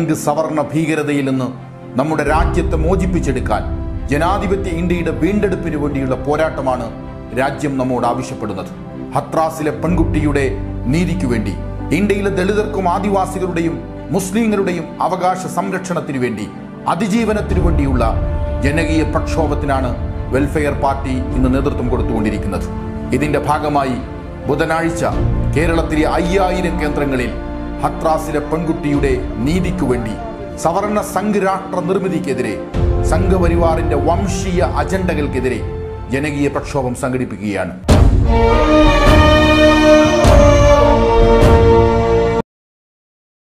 സംഘ് സവർണ ഭീകരതയിൽ നിന്ന് നമ്മുടെ രാജ്യത്തെ മോചിപ്പിച്ചെടുക്കാൻ ജനാധിപത്യ ഇന്ത്യയുടെ വീണ്ടെടുപ്പിന് വേണ്ടിയുള്ള പോരാട്ടമാണ് രാജ്യം നമ്മോട് ആവശ്യപ്പെടുന്നത് ഹത്രാസിലെ പെൺകുട്ടിയുടെ നീതിക്കു വേണ്ടി ഇന്ത്യയിലെ ദളിതർക്കും ആദിവാസികളുടെയും മുസ്ലിങ്ങളുടെയും അവകാശ സംരക്ഷണത്തിനു വേണ്ടി അതിജീവനത്തിനു വേണ്ടിയുള്ള ജനകീയ പ്രക്ഷോഭത്തിനാണ് വെൽഫെയർ പാർട്ടി ഇന്ന് നേതൃത്വം കൊടുത്തുകൊണ്ടിരിക്കുന്നത് ഇതിന്റെ ഭാഗമായി ബുധനാഴ്ച കേരളത്തിലെ അയ്യായിരം കേന്ദ്രങ്ങളിൽ ഹത്രാസിലെ പെൺകുട്ടിയുടെ നീതിക്കു വേണ്ടി സവർണ സംഘ് രാഷ്ട്ര നിർമ്മിതിക്കെതിരെ സംഘപരിവാറിന്റെ വംശീയ അജണ്ടകൾക്കെതിരെ ജനകീയ പ്രക്ഷോഭം സംഘടിപ്പിക്കുകയാണ്